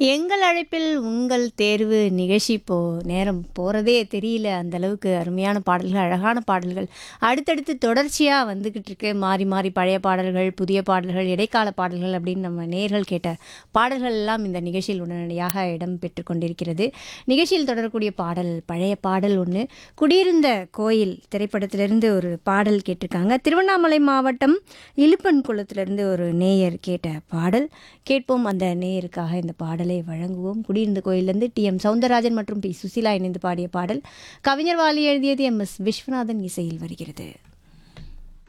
எங்கள் அழைப்பில் உங்கள் தேர்வு நிகழ்ச்சி இப்போ நேரம் போகிறதே தெரியல அந்த அளவுக்கு அருமையான பாடல்கள் அழகான பாடல்கள் அடுத்தடுத்து தொடர்ச்சியாக வந்துக்கிட்டு இருக்கு மாறி மாறி பழைய பாடல்கள் புதிய பாடல்கள் இடைக்கால பாடல்கள் அப்படின்னு நம்ம நேர்கள் கேட்ட பாடல்கள் எல்லாம் இந்த நிகழ்ச்சியில் உடனடியாக இடம் பெற்று கொண்டிருக்கிறது நிகழ்ச்சியில் தொடரக்கூடிய பாடல் பழைய பாடல் ஒன்று குடியிருந்த கோயில் திரைப்படத்திலிருந்து ஒரு பாடல் கேட்டிருக்காங்க திருவண்ணாமலை மாவட்டம் இலுப்பன் குளத்திலிருந்து ஒரு நேயர் கேட்ட பாடல் கேட்போம் அந்த நேயருக்காக இந்த பாடலை வழங்குவோம் குடியிருந்த கோயிலிருந்து டி எம் சவுந்தரராஜன் மற்றும் பி சுசிலா இணைந்து பாடிய பாடல் கவிஞர் வாலி எழுதியது எம் எஸ் விஸ்வநாதன் இசையில் வருகிறது